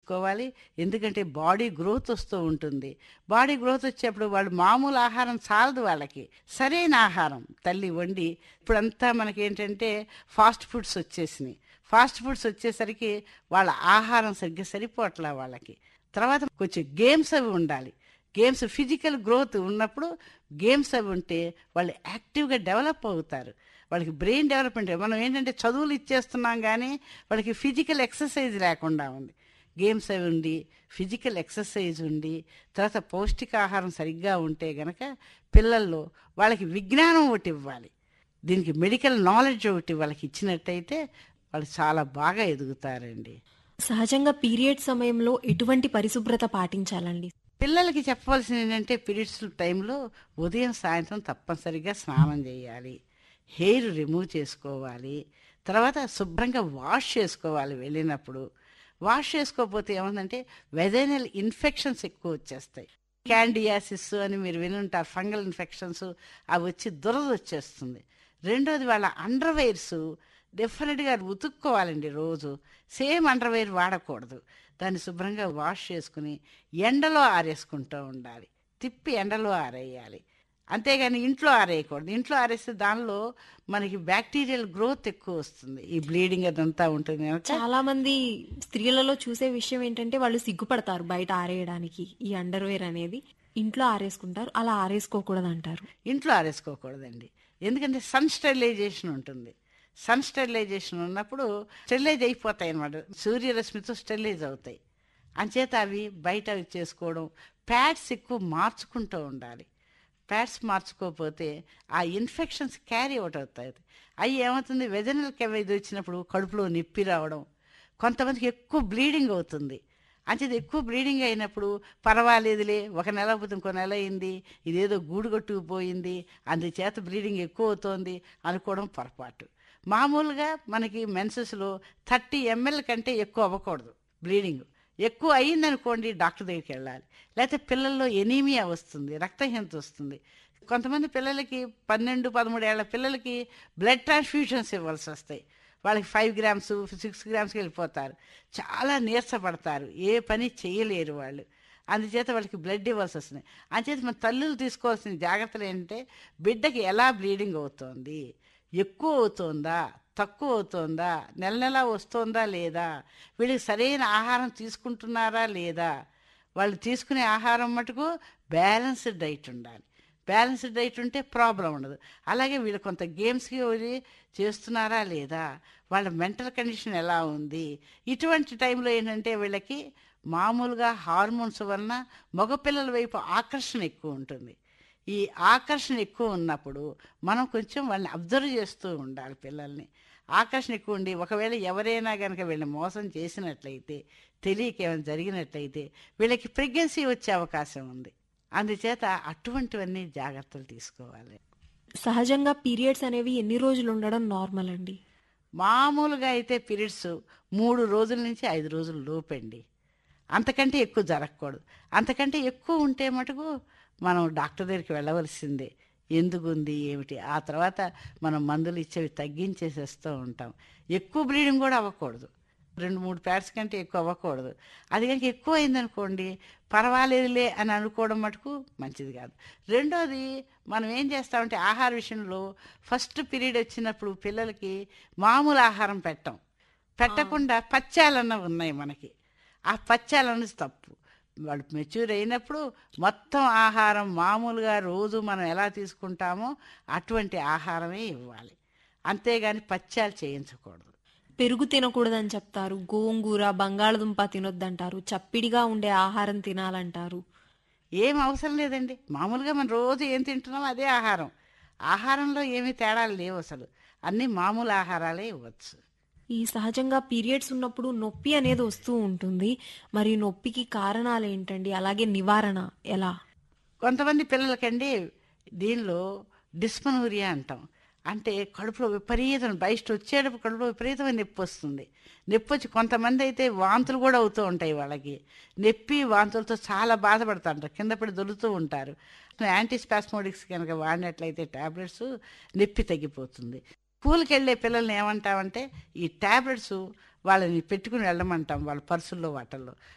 తీసుకోవాలి ఎందుకంటే body growth వస్తూ ఉంటుంది బాడీ గ్రోత్ వచ్చేప్పుడు వాళ్ళు మామూలు ఆహారం చాలదు వాళ్ళకి సరైన ఆహారం తల్లి వండి ఇప్పుడంతా మనకి ఏంటంటే ఫాస్ట్ ఫుడ్స్ వచ్చేసినాయి ఫాస్ట్ ఫుడ్స్ వచ్చేసరికి వాళ్ళ ఆహారం సరిగ్గా సరిపోవట్లే వాళ్ళకి తర్వాత కొంచెం గేమ్స్ అవి ఉండాలి గేమ్స్ ఫిజికల్ గ్రోత్ ఉన్నప్పుడు గేమ్స్ అవి ఉంటే వాళ్ళు యాక్టివ్గా డెవలప్ అవుతారు వాళ్ళకి బ్రెయిన్ డెవలప్మెంట్ మనం ఏంటంటే చదువులు ఇచ్చేస్తున్నాం కానీ వాళ్ళకి ఫిజికల్ ఎక్సర్సైజ్ లేకుండా ఉంది గేమ్స్ అవి ఉండి ఫిజికల్ ఎక్సర్సైజ్ ఉండి తర్వాత పౌష్టికాహారం సరిగ్గా ఉంటే గనక పిల్లల్లో వాళ్ళకి విజ్ఞానం ఒకటి ఇవ్వాలి దీనికి మెడికల్ నాలెడ్జ్ ఒకటి వాళ్ళకి ఇచ్చినట్టయితే వాళ్ళు చాలా బాగా ఎదుగుతారండి సహజంగా పీరియడ్ సమయంలో ఎటువంటి పరిశుభ్రత పాటించాలండి పిల్లలకి చెప్పవలసింది ఏంటంటే పీరియడ్స్ టైంలో ఉదయం సాయంత్రం తప్పనిసరిగా స్నానం చేయాలి హెయిర్ రిమూవ్ చేసుకోవాలి తర్వాత శుభ్రంగా వాష్ చేసుకోవాలి వెళ్ళినప్పుడు వాష్ చేసుకోకపోతే ఏమందంటే వెజైనల్ ఇన్ఫెక్షన్స్ ఎక్కువ వచ్చేస్తాయి క్యాండియాసిస్ అని మీరు వినుంటారు ఫంగల్ ఇన్ఫెక్షన్స్ అవి వచ్చి దురద వచ్చేస్తుంది రెండోది వాళ్ళ అండర్వేర్స్ డెఫినెట్గా ఉతుక్కోవాలండి రోజు సేమ్ అండర్వేర్ వాడకూడదు దాన్ని శుభ్రంగా వాష్ చేసుకుని ఎండలో ఆరేసుకుంటూ ఉండాలి తిప్పి ఎండలో ఆరేయాలి అంతేగాని ఇంట్లో ఆరేయకూడదు ఇంట్లో ఆరేస్తే దానిలో మనకి బ్యాక్టీరియల్ గ్రోత్ ఎక్కువ వస్తుంది ఈ బ్లీడింగ్ అదంతా ఉంటుంది కనుక చాలా మంది స్త్రీలలో చూసే విషయం ఏంటంటే వాళ్ళు సిగ్గుపడతారు బయట ఆరేయడానికి ఈ అండర్వేర్ అనేది ఇంట్లో ఆరేసుకుంటారు అలా ఆరేసుకోకూడదు అంటారు ఇంట్లో ఆరేసుకోకూడదండి ఎందుకంటే సన్ స్టెరిలైజేషన్ ఉంటుంది సన్ స్టెరిలైజేషన్ ఉన్నప్పుడు స్టెరిలైజ్ అయిపోతాయి అన్నమాట సూర్యరశ్మితో స్టెరిలైజ్ అవుతాయి అంచేత అవి బయట అవి చేసుకోవడం ప్యాడ్స్ ఎక్కువ మార్చుకుంటూ ఉండాలి ప్యాడ్స్ మార్చుకోకపోతే ఆ ఇన్ఫెక్షన్స్ క్యారీ అవుట్ అవుతాయి అవి ఏమవుతుంది వెజనల్ కెవైజ్ వచ్చినప్పుడు కడుపులో నొప్పి రావడం కొంతమందికి ఎక్కువ బ్లీడింగ్ అవుతుంది అంచేది ఎక్కువ బ్లీడింగ్ అయినప్పుడు పర్వాలేదులే ఒక నెల పోతే ఇంకో నెల అయింది ఇదేదో గూడు కొట్టుకుపోయింది అందుచేత బ్లీడింగ్ ఎక్కువ అవుతోంది అనుకోవడం పొరపాటు మామూలుగా మనకి మెన్సెస్లో థర్టీ ఎంఎల్ కంటే ఎక్కువ అవ్వకూడదు బ్లీడింగ్ ఎక్కువ అయ్యిందనుకోండి డాక్టర్ దగ్గరికి వెళ్ళాలి లేకపోతే పిల్లల్లో ఎనీమియా వస్తుంది రక్తహీనత వస్తుంది కొంతమంది పిల్లలకి పన్నెండు పదమూడు ఏళ్ల పిల్లలకి బ్లడ్ ట్రాన్స్ఫ్యూషన్స్ ఇవ్వాల్సి వస్తాయి వాళ్ళకి ఫైవ్ గ్రామ్స్ సిక్స్ గ్రామ్స్కి వెళ్ళిపోతారు చాలా నీరసపడతారు ఏ పని చేయలేరు వాళ్ళు అందుచేత వాళ్ళకి బ్లడ్ ఇవ్వాల్సి వస్తుంది అందుచేత మన తల్లులు తీసుకోవాల్సిన జాగ్రత్తలు ఏంటంటే బిడ్డకి ఎలా బ్లీడింగ్ అవుతోంది ఎక్కువ అవుతోందా తక్కువ అవుతోందా నెల నెల వస్తోందా లేదా వీళ్ళకి సరైన ఆహారం తీసుకుంటున్నారా లేదా వాళ్ళు తీసుకునే ఆహారం మటుకు బ్యాలెన్స్డ్ డైట్ ఉండాలి బ్యాలెన్స్డ్ డైట్ ఉంటే ప్రాబ్లం ఉండదు అలాగే వీళ్ళు కొంత గేమ్స్కి వెళ్ళి చేస్తున్నారా లేదా వాళ్ళ మెంటల్ కండిషన్ ఎలా ఉంది ఇటువంటి టైంలో ఏంటంటే వీళ్ళకి మామూలుగా హార్మోన్స్ వలన మగపిల్లల వైపు ఆకర్షణ ఎక్కువ ఉంటుంది ఈ ఆకర్షణ ఎక్కువ ఉన్నప్పుడు మనం కొంచెం వాళ్ళని అబ్జర్వ్ చేస్తూ ఉండాలి పిల్లల్ని ఆకర్షణ ఎక్కువ ఉండి ఒకవేళ ఎవరైనా కనుక వీళ్ళని మోసం చేసినట్లయితే తెలియక ఏమైనా జరిగినట్లయితే వీళ్ళకి ప్రెగ్నెన్సీ వచ్చే అవకాశం ఉంది అందుచేత అటువంటివన్నీ జాగ్రత్తలు తీసుకోవాలి సహజంగా పీరియడ్స్ అనేవి ఎన్ని రోజులు ఉండడం నార్మల్ అండి మామూలుగా అయితే పీరియడ్స్ మూడు రోజుల నుంచి ఐదు రోజుల లోపండి అంతకంటే ఎక్కువ జరగకూడదు అంతకంటే ఎక్కువ ఉంటే మటుకు మనం డాక్టర్ దగ్గరికి వెళ్ళవలసిందే ఎందుకు ఉంది ఏమిటి ఆ తర్వాత మనం మందులు ఇచ్చేవి తగ్గించేసేస్తూ ఉంటాం ఎక్కువ బ్లీడింగ్ కూడా అవ్వకూడదు రెండు మూడు ప్యాడ్స్ కంటే ఎక్కువ అవ్వకూడదు అది కనుక ఎక్కువ అయిందనుకోండి పర్వాలేదులే అని అనుకోవడం మటుకు మంచిది కాదు రెండోది మనం ఏం చేస్తామంటే ఆహార విషయంలో ఫస్ట్ పీరియడ్ వచ్చినప్పుడు పిల్లలకి మామూలు ఆహారం పెట్టం పెట్టకుండా పచ్చాలన్న ఉన్నాయి మనకి ఆ పచ్చాలన్నది తప్పు వాళ్ళు మెచ్యూర్ అయినప్పుడు మొత్తం ఆహారం మామూలుగా రోజు మనం ఎలా తీసుకుంటామో అటువంటి ఆహారమే ఇవ్వాలి అంతేగాని పచ్చాలు చేయించకూడదు పెరుగు తినకూడదని చెప్తారు గోంగూర బంగాళదుంప తినొద్దంటారు చప్పిడిగా ఉండే ఆహారం తినాలంటారు ఏం అవసరం లేదండి మామూలుగా మనం రోజు ఏం తింటున్నామో అదే ఆహారం ఆహారంలో ఏమీ తేడాలు లేవు అసలు అన్నీ మామూలు ఆహారాలే ఇవ్వచ్చు ఈ సహజంగా పీరియడ్స్ ఉన్నప్పుడు నొప్పి అనేది వస్తూ ఉంటుంది మరి నొప్పికి కారణాలు ఏంటండి అలాగే నివారణ ఎలా కొంతమంది పిల్లలకండి దీనిలో డిస్మనూరియా అంటాం అంటే కడుపులో విపరీతం బయట వచ్చేటప్పుడు కడుపులో విపరీతమైన నొప్పి వస్తుంది నొప్పి వచ్చి కొంతమంది అయితే వాంతులు కూడా అవుతూ ఉంటాయి వాళ్ళకి నొప్పి వాంతులతో చాలా బాధపడుతుంటారు కింద పడి దొరుకుతూ ఉంటారు యాంటీస్పాస్మోడిక్స్ కనుక వాడినట్లయితే ట్యాబ్లెట్స్ నొప్పి తగ్గిపోతుంది స్కూల్కి వెళ్ళే పిల్లల్ని ఏమంటామంటే ఈ ట్యాబ్లెట్స్ వాళ్ళని పెట్టుకుని వెళ్ళమంటాం వాళ్ళ పర్సుల్లో వాటల్లో